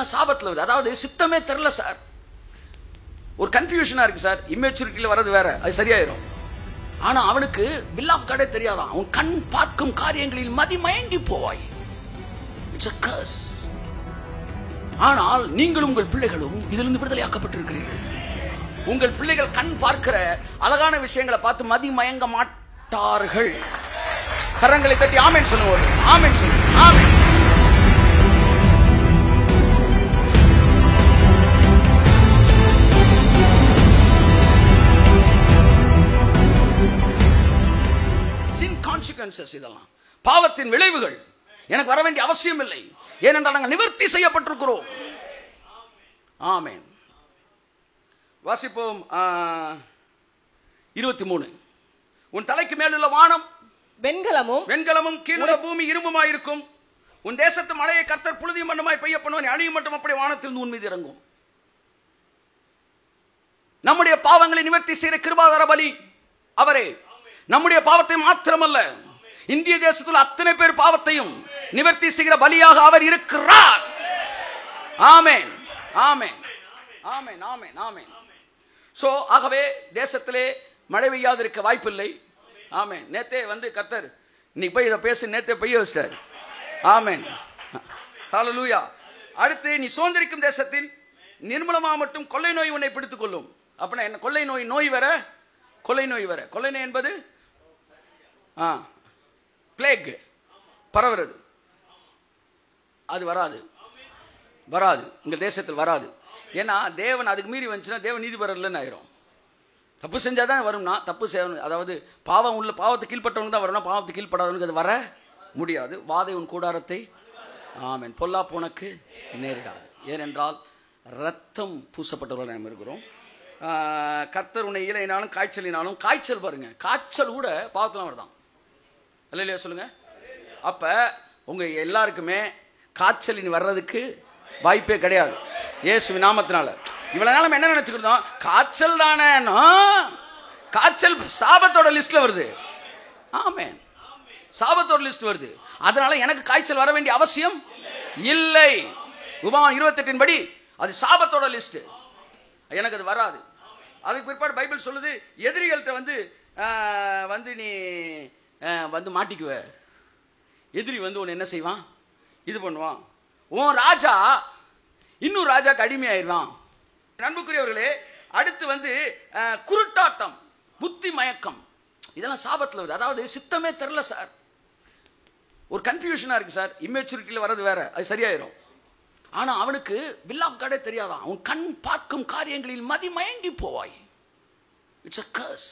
இதெல்லாம் சாபத்துல வருது அதாவது சித்தமே தெரியல சார் ஒரு கன்ஃபியூஷனா இருக்கு சார் இம்மெச்சூரிட்டியில வர்றது வேற அது சரியாயிரும் ஆனா அவனுக்கு பில் ஆஃப் கார்டே தெரியாதான் அவன் கண் பார்க்கும் காரியங்களில் மதிமயங்கி போவாய் இட்ஸ் a curse ஆனால் நீங்கள் உங்கள் பிள்ளைகளும் இதிலிருந்து விடுதலையாக்கப்பட்டிருக்கிறீர்கள் உங்கள் பிள்ளைகள் கண் பார்க்கிற அழகான விஷயங்களை பார்த்து மதி மயங்க மாட்டார்கள் கரங்களை தட்டி ஆமென் சொல்லுவோம் ஆமென் சொல்லுவோம் ஆமென் சின் கான்சிக்வன்சஸ் இதெல்லாம் பாவத்தின் விளைவுகள் எனக்கு வர வேண்டிய அவசியம் இல்லை ஏனென்றால் நாங்கள் நிவர்த்தி செய்யப்பட்டிருக்கிறோம் ஆமென் வாசிப்போம் இருபத்தி மூணு உன் தலைக்கு மேலுள்ள வானம் வெண்கலமும் வெண்கலமும் கீழுள்ள பூமி இரும்புமாயிருக்கும் உன் தேசத்து மழையை கர்த்தர் புழுதி மண்ணுமாய் பெய்ய பண்ணுவான் அணியும் மட்டும் அப்படி வானத்தில் உன் மீது இறங்கும் நம்முடைய பாவங்களை நிவர்த்தி செய்கிற கிருபாதார பலி அவரே நம்முடைய பாவத்தை மாத்திரமல்ல இந்திய தேசத்தில் அத்தனை பேர் பாவத்தையும் நிவர்த்தி செய்கிற பலியாக அவர் இருக்கிறார் ஆமென் ஆமென் ஆமென் ஆமென் ஆமென் சோ ஆகவே தேசத்திலே மழை பெய்யாது இருக்க வாய்ப்பில்லை ஆமென் நேத்தே வந்து கர்த்தர் இன்னைக்கு போய் இதை பேசி நேத்தே பெய்ய வச்சிட்டார் ஆமென் ஹalleluya அடுத்து நீ சுதந்திரிக்கும் தேசத்தில் நிர்மலமா மட்டும் கொள்ளை நோய் உன்னை பிடித்துக் கொள்ளும் அப்படின்னா என்ன கொள்ளை நோய் நோய் வர கொள்ளை நோய் வர கொள்ளை நோய் என்பது ஆ பிளேக் பரவுறது அது வராது வராது உங்க தேசத்தில் வராது ஏன்னா தேவன் அதுக்கு மீறி வந்துச்சுன்னா தேவன் நீதிபரர் இல்லைன்னு ஆயிரும் தப்பு செஞ்சாதான் வரும்னா தப்பு செய்யணும் அதாவது பாவம் உள்ள பாவத்தை கீழ்ப்பட்டவனுக்கு தான் வரணும் பாவத்தை கீழ்ப்படாதவனுக்கு அது வர முடியாது வாதை உன் கூடாரத்தை ஆமென் பொல்லாப்பு உனக்கு நேரிடாது ஏனென்றால் ரத்தம் பூசப்பட்டவர்கள் நாம் இருக்கிறோம் ஆஹ், கர்த்தர் உன்னை இலையினாலும் காய்ச்சலினாலும் காய்ச்சல் பாருங்க காய்ச்சல் கூட பாவத்துல வருதான் இல்லையா சொல்லுங்க அப்ப உங்க எல்லாருக்குமே காய்ச்சலின் வர்றதுக்கு வாய்ப்பே கிடையாது இயேசு நாமத்தினால இவ்வளவு நாள் நம்ம என்ன நினைச்சுக்கிட்டோம் காய்ச்சல் தானே காய்ச்சல் சாபத்தோட லிஸ்ட்ல வருது ஆமென் சாபத்தோட லிஸ்ட் வருது அதனால எனக்கு காய்ச்சல் வர வேண்டிய அவசியம் இல்லை உபாமன் இருபத்தெட்டின் படி அது சாபத்தோட லிஸ்ட் எனக்கு அது வராது அதுக்கு பிற்பாடு பைபிள் சொல்லுது எதிரிகள்கிட்ட வந்து ஆஹ், வந்து நீ ஆஹ், வந்து மாட்டிக்குவ எதிரி வந்து உன்னை என்ன செய்வான் இது பண்ணுவான் உன் ராஜா இன்னும் ராஜாக்கு அடிமையாயிருவான் அன்புக்குரியவர்களே அடுத்து வந்து அஹ், குருட்டாட்டம் புத்தி மயக்கம் இதெல்லாம் சாபத்துல வருது அதாவது சித்தமே தெரியல சார் ஒரு கன்ஃபியூஷனா இருக்கு சார் இம்மெச்சூரிட்டியில வர்றது வேற அது சரியாயிரும் ஆனா அவனுக்கு பில் ஆஃப் கார்டே தெரியாதான் அவன் கண் பார்க்கும் காரியங்களில் மதிமயங்கி போவாய் இட்ஸ் a curse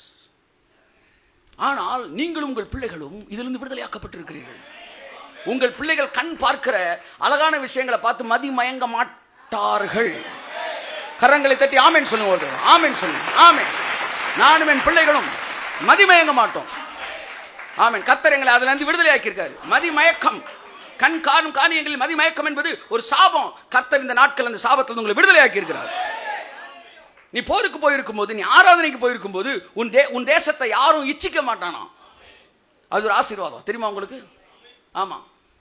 ஆனால் நீங்களும் உங்கள் பிள்ளைகளும் இதிலிருந்து விடுதலையாக்கப்பட்டிருக்கிறீர்கள் உங்கள் பிள்ளைகள் கண் பார்க்கிற அழகான விஷயங்களை பார்த்து மதி மயங்க மாட்டார்கள் கரங்களை தட்டி ஆமென் சொல்லுங்க ஒரு தடவை. ஆமென் சொல்லுங்க ஆமென் நானும் என் பிள்ளைகளும் மதிமயங்க மாட்டோம் ஆமென் கர்த்தர் எங்களை அதுல இருந்து விடுதலையாக்கி இருக்காரு மதிமயக்கம் கண் காணும் காரியங்களில் மதிமயக்கம் என்பது ஒரு சாபம் கர்த்தர் இந்த நாட்கள் அந்த சாபத்தில் உங்களை விடுதலையாக்கி இருக்கிறார் நீ போருக்கு போயிருக்கும் போது நீ ஆராதனைக்கு போயிருக்கும் போது உன் தே உன் தேசத்தை யாரும் இச்சிக்க மாட்டானா அது ஒரு ஆசீர்வாதம் தெரியுமா உங்களுக்கு ஆமா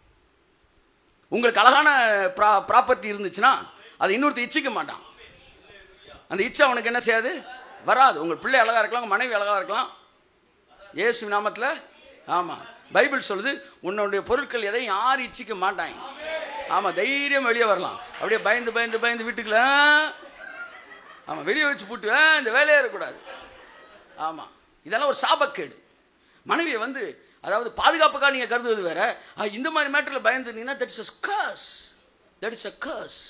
உங்களுக்கு அழகான ப்ராப்பர்ட்டி இருந்துச்சுன்னா அதை இன்னொருத்தர் இச்சிக்க மாட்டான் அந்த இச்சை அவனுக்கு என்ன செய்யாது வராது உங்கள் பிள்ளை அழகா இருக்கலாம் உங்க மனைவி அழகா இருக்கலாம் இயேசு நாமத்துல ஆமா பைபிள் சொல்லுது உன்னுடைய பொருட்கள் எதையும் யாரும் இச்சிக்க மாட்டாங்க ஆமா தைரியம் வெளியே வரலாம் அப்படியே பயந்து பயந்து பயந்து வீட்டுக்குள்ள ஆமா வெளியே வச்சு பூட்டு "ஆ, இந்த வேலையே இருக்கக்கூடாது ஆமா இதெல்லாம் ஒரு சாபக்கேடு மனைவியை வந்து அதாவது பாதுகாப்புக்காக நீங்க கருதுவது வேற ஆ, இந்த மாதிரி மேட்டர்ல பயந்துட்டீங்கன்னா that is curse that is uh curse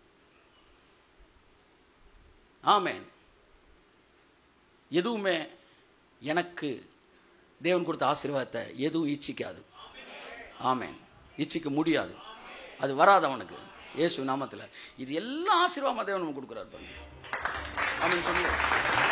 amen எதுவுமே எனக்கு தேவன் கொடுத்த ஆசீர்வாதத்தை எதுவும் இச்சிக்காது ஆமென் இச்சிக்க முடியாது அது வராது அவனுக்கு இயேசு நாமத்துல இது எல்லா ஆசீர்வாதம் தேவன் நமக்கு கொடுக்குறாரு பாருங்க ஆமென் சொல்லுங்க